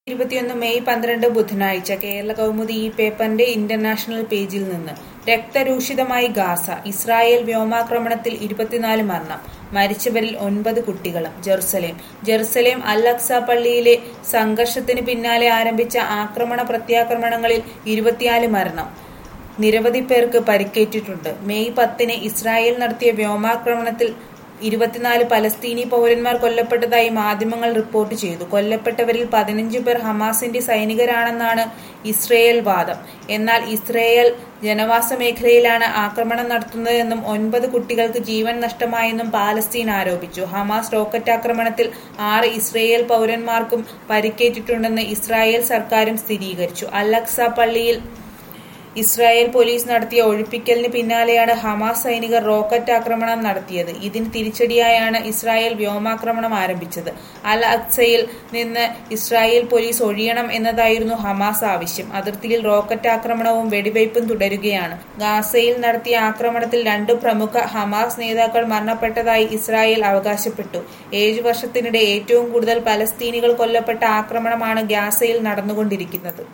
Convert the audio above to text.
ഇരുപത്തിയൊന്ന് മെയ് പന്ത്രണ്ട് ബുധനാഴ്ച കേരള കൗമുദി ഈ പേപ്പറിന്റെ ഇന്റർനാഷണൽ പേജിൽ നിന്ന് രക്തരൂഷിതമായി ഗാസ ഇസ്രായേൽ വ്യോമാക്രമണത്തിൽ ഇരുപത്തിനാല് മരണം മരിച്ചവരിൽ ഒൻപത് കുട്ടികളും ജെറുസലേം ജെറുസലേം അൽ അക്സ പള്ളിയിലെ സംഘർഷത്തിന് പിന്നാലെ ആരംഭിച്ച ആക്രമണ പ്രത്യാക്രമണങ്ങളിൽ ഇരുപത്തിനാല് മരണം നിരവധി പേർക്ക് പരിക്കേറ്റിട്ടുണ്ട് മെയ് പത്തിന് ഇസ്രായേൽ നടത്തിയ വ്യോമാക്രമണത്തിൽ ഇരുപത്തിനാല് പലസ്തീനി പൗരന്മാർ കൊല്ലപ്പെട്ടതായി മാധ്യമങ്ങൾ റിപ്പോർട്ട് ചെയ്തു കൊല്ലപ്പെട്ടവരിൽ പതിനഞ്ച് പേർ ഹമാസിന്റെ സൈനികരാണെന്നാണ് ഇസ്രയേൽ വാദം എന്നാൽ ഇസ്രയേൽ ജനവാസ മേഖലയിലാണ് ആക്രമണം നടത്തുന്നതെന്നും ഒൻപത് കുട്ടികൾക്ക് ജീവൻ നഷ്ടമായെന്നും പാലസ്തീൻ ആരോപിച്ചു ഹമാസ് റോക്കറ്റ് ആക്രമണത്തിൽ ആറ് ഇസ്രയേൽ പൗരന്മാർക്കും പരിക്കേറ്റിട്ടുണ്ടെന്ന് ഇസ്രായേൽ സർക്കാരും സ്ഥിരീകരിച്ചു അലക്സ പള്ളിയിൽ ഇസ്രായേൽ പോലീസ് നടത്തിയ ഒഴിപ്പിക്കലിന് പിന്നാലെയാണ് ഹമാസ് സൈനികർ റോക്കറ്റ് ആക്രമണം നടത്തിയത് ഇതിന് തിരിച്ചടിയായാണ് ഇസ്രായേൽ വ്യോമാക്രമണം ആരംഭിച്ചത് അൽ അക്സയിൽ നിന്ന് ഇസ്രായേൽ പോലീസ് ഒഴിയണം എന്നതായിരുന്നു ഹമാസ് ആവശ്യം അതിർത്തിയിൽ റോക്കറ്റ് ആക്രമണവും വെടിവയ്പും തുടരുകയാണ് ഗാസയിൽ നടത്തിയ ആക്രമണത്തിൽ രണ്ടു പ്രമുഖ ഹമാസ് നേതാക്കൾ മരണപ്പെട്ടതായി ഇസ്രായേൽ അവകാശപ്പെട്ടു ഏഴു വർഷത്തിനിടെ ഏറ്റവും കൂടുതൽ പലസ്തീനികൾ കൊല്ലപ്പെട്ട ആക്രമണമാണ് ഗാസയിൽ നടന്നുകൊണ്ടിരിക്കുന്നത്